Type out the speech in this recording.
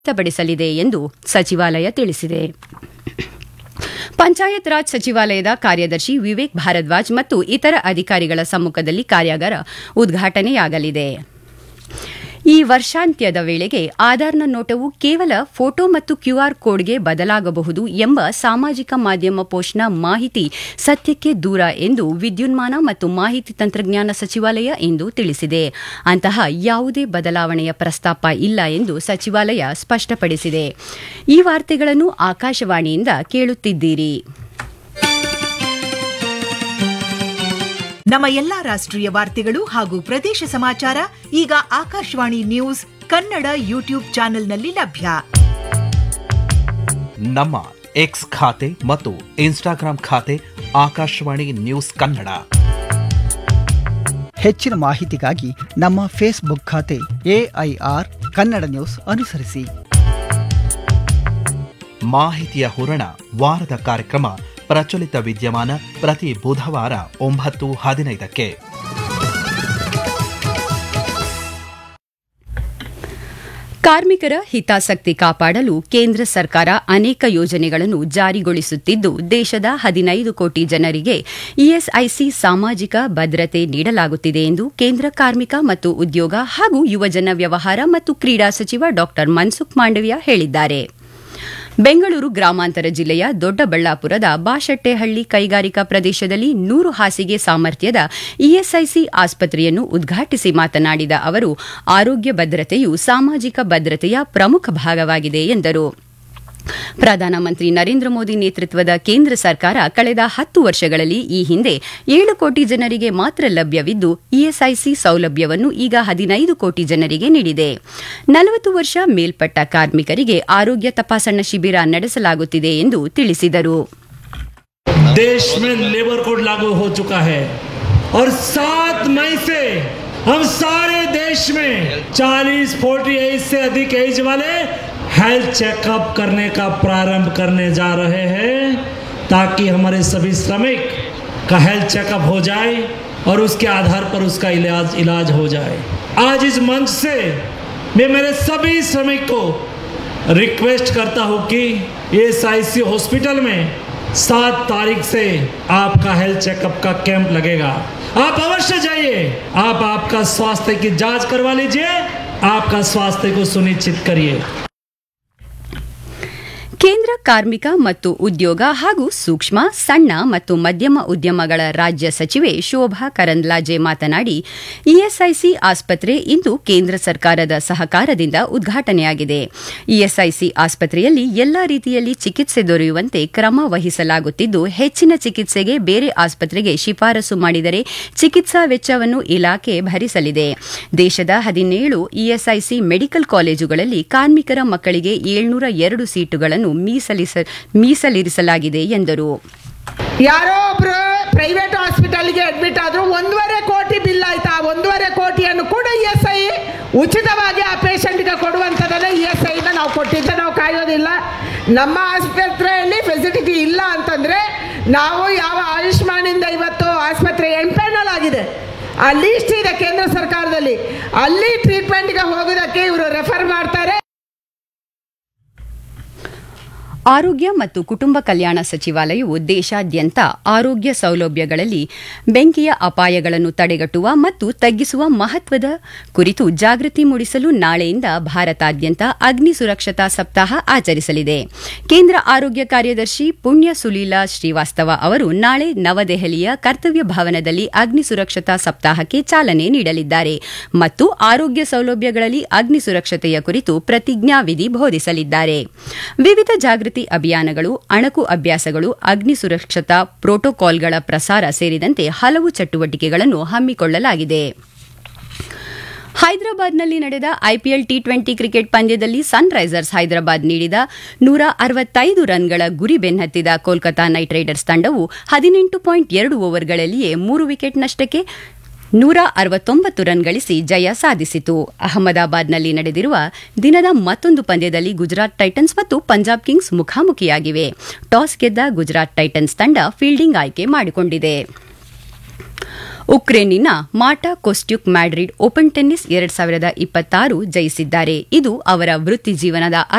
ವ್ಯಕ್ತಪಡಿಸಲಿದೆ ಎಂದು ಸಚಿವಾಲಯ ತಿಳಿಸಿದೆ ಪಂಚಾಯತ್ ರಾಜ್ ಸಚಿವಾಲಯದ ಕಾರ್ಯದರ್ಶಿ ವಿವೇಕ್ ಭಾರದ್ವಾಜ್ ಮತ್ತು ಇತರ ಅಧಿಕಾರಿಗಳ ಸಮ್ಮುಖದಲ್ಲಿ ಕಾರ್ಯಾಗಾರ ಉದ್ಘಾಟನೆಯಾಗಲಿದೆ ಈ ವರ್ಷಾಂತ್ಯದ ವೇಳೆಗೆ ಆಧಾರ್ನ ನೋಟವು ಕೇವಲ ಫೋಟೋ ಮತ್ತು ಕ್ಯೂಆರ್ ಕೋಡ್ಗೆ ಬದಲಾಗಬಹುದು ಎಂಬ ಸಾಮಾಜಿಕ ಮಾಧ್ಯಮ ಪೋಸ್ಟ್ನ ಮಾಹಿತಿ ಸತ್ಯಕ್ಕೆ ದೂರ ಎಂದು ವಿದ್ಯುನ್ಮಾನ ಮತ್ತು ಮಾಹಿತಿ ತಂತ್ರಜ್ಞಾನ ಸಚಿವಾಲಯ ಇಂದು ತಿಳಿಸಿದೆ ಅಂತಹ ಯಾವುದೇ ಬದಲಾವಣೆಯ ಪ್ರಸ್ತಾಪ ಇಲ್ಲ ಎಂದು ಸಚಿವಾಲಯ ಸ್ಪಷ್ಟಪಡಿಸಿದೆ ಈ ವಾರ್ತೆಗಳನ್ನು ಆಕಾಶವಾಣಿಯಿಂದ ಕೇಳುತ್ತಿದ್ದೀರಿ ನಮ್ಮ ಎಲ್ಲಾ ರಾಷ್ಟ್ರೀಯ ವಾರ್ತೆಗಳು ಹಾಗೂ ಪ್ರದೇಶ ಸಮಾಚಾರ ಈಗ ಆಕಾಶವಾಣಿ ನ್ಯೂಸ್ ಕನ್ನಡ ಯೂಟ್ಯೂಬ್ ಚಾನೆಲ್ನಲ್ಲಿ ಲಭ್ಯ ನಮ್ಮ ಎಕ್ಸ್ ಖಾತೆ ಮತ್ತು ಇನ್ಸ್ಟಾಗ್ರಾಂ ಖಾತೆ ಆಕಾಶವಾಣಿ ನ್ಯೂಸ್ ಕನ್ನಡ ಹೆಚ್ಚಿನ ಮಾಹಿತಿಗಾಗಿ ನಮ್ಮ ಫೇಸ್ಬುಕ್ ಖಾತೆ ಎಐಆರ್ ಕನ್ನಡ ನ್ಯೂಸ್ ಅನುಸರಿಸಿ ಮಾಹಿತಿಯ ಹೂರಣ ವಾರದ ಕಾರ್ಯಕ್ರಮ ಪ್ರಚಲಿತ ವಿದ್ಯಮಾನ ಪ್ರತಿ ಬುಧವಾರ ಒಂಬತ್ತು ಹದಿನೈದಕ್ಕೆ ಕಾರ್ಮಿಕರ ಹಿತಾಸಕ್ತಿ ಕಾಪಾಡಲು ಕೇಂದ್ರ ಸರ್ಕಾರ ಅನೇಕ ಯೋಜನೆಗಳನ್ನು ಜಾರಿಗೊಳಿಸುತ್ತಿದ್ದು ದೇಶದ ಹದಿನೈದು ಕೋಟಿ ಜನರಿಗೆ ಇಎಸ್ಐಸಿ ಸಾಮಾಜಿಕ ಭದ್ರತೆ ನೀಡಲಾಗುತ್ತಿದೆ ಎಂದು ಕೇಂದ್ರ ಕಾರ್ಮಿಕ ಮತ್ತು ಉದ್ಯೋಗ ಹಾಗೂ ಯುವಜನ ವ್ಯವಹಾರ ಮತ್ತು ಕ್ರೀಡಾ ಸಚಿವ ಡಾ ಮನ್ಸುಖ್ ಮಾಂಡವಿಯಾ ಹೇಳಿದ್ದಾರೆ ಬೆಂಗಳೂರು ಗ್ರಾಮಾಂತರ ಜಿಲ್ಲೆಯ ದೊಡ್ಡಬಳ್ಳಾಪುರದ ಬಾಶೆಟ್ಟೆಹಳ್ಳಿ ಕೈಗಾರಿಕಾ ಪ್ರದೇಶದಲ್ಲಿ ನೂರು ಹಾಸಿಗೆ ಸಾಮರ್ಥ್ಯದ ಇಎಸ್ಐಸಿ ಆಸ್ಪತ್ರೆಯನ್ನು ಉದ್ಘಾಟಿಸಿ ಮಾತನಾಡಿದ ಅವರು ಆರೋಗ್ಯ ಭದ್ರತೆಯು ಸಾಮಾಜಿಕ ಭದ್ರತೆಯ ಪ್ರಮುಖ ಭಾಗವಾಗಿದೆ ಎಂದರು ಪ್ರಧಾನಮಂತ್ರಿ ನರೇಂದ್ರ ಮೋದಿ ನೇತೃತ್ವದ ಕೇಂದ್ರ ಸರ್ಕಾರ ಕಳೆದ ಹತ್ತು ವರ್ಷಗಳಲ್ಲಿ ಈ ಹಿಂದೆ ಏಳು ಕೋಟಿ ಜನರಿಗೆ ಮಾತ್ರ ಲಭ್ಯವಿದ್ದು ಇಎಸ್ಐಸಿ ಸೌಲಭ್ಯವನ್ನು ಈಗ ಹದಿನೈದು ಕೋಟಿ ಜನರಿಗೆ ನೀಡಿದೆ ನಲವತ್ತು ವರ್ಷ ಮೇಲ್ಪಟ್ಟ ಕಾರ್ಮಿಕರಿಗೆ ಆರೋಗ್ಯ ತಪಾಸಣಾ ಶಿಬಿರ ನಡೆಸಲಾಗುತ್ತಿದೆ ಎಂದು ತಿಳಿಸಿದರು देश में लेबर कोड लागू हो चुका है और सात मई से हम सारे देश में 40 फोर्टी एज से अधिक एज वाले हेल्थ चेकअप करने का प्रारंभ करने जा रहे हैं ताकि हमारे सभी श्रमिक का हेल्थ चेकअप हो जाए और उसके आधार पर उसका इलाज इलाज हो जाए आज इस मंच से मैं मेरे सभी श्रमिक को रिक्वेस्ट करता हूँ कि एस हॉस्पिटल में सात तारीख से आपका हेल्थ चेकअप का कैंप लगेगा आप अवश्य जाइए आप आपका स्वास्थ्य की जांच करवा लीजिए आपका स्वास्थ्य को सुनिश्चित करिए ಕೇಂದ್ರ ಕಾರ್ಮಿಕ ಮತ್ತು ಉದ್ಯೋಗ ಹಾಗೂ ಸೂಕ್ಷ್ಮ ಸಣ್ಣ ಮತ್ತು ಮಧ್ಯಮ ಉದ್ಯಮಗಳ ರಾಜ್ಯ ಸಚಿವೆ ಶೋಭಾ ಕರಂದ್ಲಾಜೆ ಮಾತನಾಡಿ ಇಎಸ್ಐಸಿ ಆಸ್ಪತ್ರೆ ಇಂದು ಕೇಂದ್ರ ಸರ್ಕಾರದ ಸಹಕಾರದಿಂದ ಉದ್ಘಾಟನೆಯಾಗಿದೆ ಇಎಸ್ಐಸಿ ಆಸ್ಪತ್ರೆಯಲ್ಲಿ ಎಲ್ಲಾ ರೀತಿಯಲ್ಲಿ ಚಿಕಿತ್ಸೆ ದೊರೆಯುವಂತೆ ಕ್ರಮ ವಹಿಸಲಾಗುತ್ತಿದ್ದು ಹೆಚ್ಚಿನ ಚಿಕಿತ್ಸೆಗೆ ಬೇರೆ ಆಸ್ಪತ್ರೆಗೆ ಶಿಫಾರಸು ಮಾಡಿದರೆ ಚಿಕಿತ್ಸಾ ವೆಚ್ಚವನ್ನು ಇಲಾಖೆ ಭರಿಸಲಿದೆ ದೇಶದ ಹದಿನೇಳು ಇಎಸ್ಐಸಿ ಮೆಡಿಕಲ್ ಕಾಲೇಜುಗಳಲ್ಲಿ ಕಾರ್ಮಿಕರ ಮಕ್ಕಳಿಗೆ ಏಳ್ನೂರ ಎರಡು ಸೀಟುಗಳನ್ನು ಮೀಸಲಿರಿಸಲಾಗಿದೆ ಎಂದರು ಯಾರೋ ಒಬ್ರು ಪ್ರೈವೇಟ್ ಹಾಸ್ಪಿಟಲ್ಗೆ ಅಡ್ಮಿಟ್ ಆದ್ರು ಒಂದೂವರೆ ಕೋಟಿ ಬಿಲ್ ಆಯ್ತಾ ಆ ಒಂದೂವರೆ ಕೋಟಿಯನ್ನು ಕೂಡ ಇ ಎಸ್ ಐ ಉಚಿತವಾಗಿ ಆ ಪೇಷಂಟ್ಗೆ ಕೊಡುವಂಥದ್ದನ್ನ ಇ ಎಸ್ ಐನ ನಾವು ಕೊಟ್ಟಿದ್ದ ನಾವು ಕಾಯೋದಿಲ್ಲ ನಮ್ಮ ಆಸ್ಪತ್ರೆಯಲ್ಲಿ ಫೆಸಿಲಿಟಿ ಇಲ್ಲ ಅಂತಂದರೆ ನಾವು ಯಾವ ಆಯುಷ್ಮಾನಿಂದ ಇವತ್ತು ಆಸ್ಪತ್ರೆ ಎಂಪೆನಲ್ ಆಗಿದೆ ಆ ಲೀಸ್ಟ್ ಇದೆ ಕೇಂದ್ರ ಸರ್ಕಾರದಲ್ಲಿ ಅಲ್ಲಿ ಟ್ರೀಟ್ಮೆಂಟ್ಗೆ ಹೋಗೋದಕ್ಕೆ ಇವರು ರೆಫರ್ ಮಾಡ್ತಾರೆ ಆರೋಗ್ಯ ಮತ್ತು ಕುಟುಂಬ ಕಲ್ಯಾಣ ಸಚಿವಾಲಯವು ದೇಶಾದ್ಯಂತ ಆರೋಗ್ಯ ಸೌಲಭ್ಯಗಳಲ್ಲಿ ಬೆಂಕಿಯ ಅಪಾಯಗಳನ್ನು ತಡೆಗಟ್ಟುವ ಮತ್ತು ತಗ್ಗಿಸುವ ಮಹತ್ವದ ಕುರಿತು ಜಾಗೃತಿ ಮೂಡಿಸಲು ನಾಳೆಯಿಂದ ಭಾರತಾದ್ಯಂತ ಅಗ್ನಿ ಸುರಕ್ಷತಾ ಸಪ್ತಾಹ ಆಚರಿಸಲಿದೆ ಕೇಂದ್ರ ಆರೋಗ್ಯ ಕಾರ್ಯದರ್ಶಿ ಪುಣ್ಯ ಸುಲೀಲಾ ಶ್ರೀವಾಸ್ತವ ಅವರು ನಾಳೆ ನವದೆಹಲಿಯ ಕರ್ತವ್ಯ ಭವನದಲ್ಲಿ ಅಗ್ನಿ ಸುರಕ್ಷತಾ ಸಪ್ತಾಹಕ್ಕೆ ಚಾಲನೆ ನೀಡಲಿದ್ದಾರೆ ಮತ್ತು ಆರೋಗ್ಯ ಸೌಲಭ್ಯಗಳಲ್ಲಿ ಅಗ್ನಿ ಸುರಕ್ಷತೆಯ ಕುರಿತು ಪ್ರತಿಜ್ಞಾವಿಧಿ ಬೋಧಿಸಲಿದ್ದಾರೆ ವಿವಿಧ ಜಾಗೃತಿ ಅಭಿಯಾನಗಳು ಅಣಕು ಅಭ್ಯಾಸಗಳು ಅಗ್ನಿ ಸುರಕ್ಷತಾ ಪ್ರೋಟೋಕಾಲ್ಗಳ ಪ್ರಸಾರ ಸೇರಿದಂತೆ ಹಲವು ಚಟುವಟಿಕೆಗಳನ್ನು ಹಮ್ಮಿಕೊಳ್ಳಲಾಗಿದೆ ಹೈದರಾಬಾದ್ನಲ್ಲಿ ನಡೆದ ಐಪಿಎಲ್ ಟಿ ಟ್ವೆಂಟಿ ಕ್ರಿಕೆಟ್ ಪಂದ್ಯದಲ್ಲಿ ಸನ್ರೈಸರ್ಸ್ ಹೈದರಾಬಾದ್ ನೀಡಿದ ನೂರ ಅರವತ್ತೈದು ರನ್ಗಳ ಗುರಿ ಬೆನ್ನತ್ತಿದ ಕೋಲ್ಕತಾ ನೈಟ್ ರೈಡರ್ಸ್ ತಂಡವು ಹದಿನೆಂಟು ಪಾಯಿಂಟ್ ಎರಡು ಓವರ್ಗಳಲ್ಲಿಯೇ ಮೂರು ವಿಕೆಟ್ ನಷ್ಟಕ್ಕೆ ನೂರ ಅರವತ್ತೊಂಬತ್ತು ರನ್ ಗಳಿಸಿ ಜಯ ಸಾಧಿಸಿತು ಅಹಮದಾಬಾದ್ನಲ್ಲಿ ನಡೆದಿರುವ ದಿನದ ಮತ್ತೊಂದು ಪಂದ್ಯದಲ್ಲಿ ಗುಜರಾತ್ ಟೈಟನ್ಸ್ ಮತ್ತು ಪಂಜಾಬ್ ಕಿಂಗ್ಸ್ ಮುಖಾಮುಖಿಯಾಗಿವೆ ಟಾಸ್ ಗೆದ್ದ ಗುಜರಾತ್ ಟೈಟನ್ಸ್ ತಂಡ ಫೀಲ್ಡಿಂಗ್ ಆಯ್ಕೆ ಮಾಡಿಕೊಂಡಿದೆ ಉಕ್ರೇನಿನ Marta Kostyuk Madrid open tennis ಎರಡ್ ಸಾವಿರದ ಇಪ್ಪತ್ತಾರು ಜಯಿಸಿದ್ದಾರೆ ಇದು ಅವರ ವೃತ್ತಿ ಜೀವನದ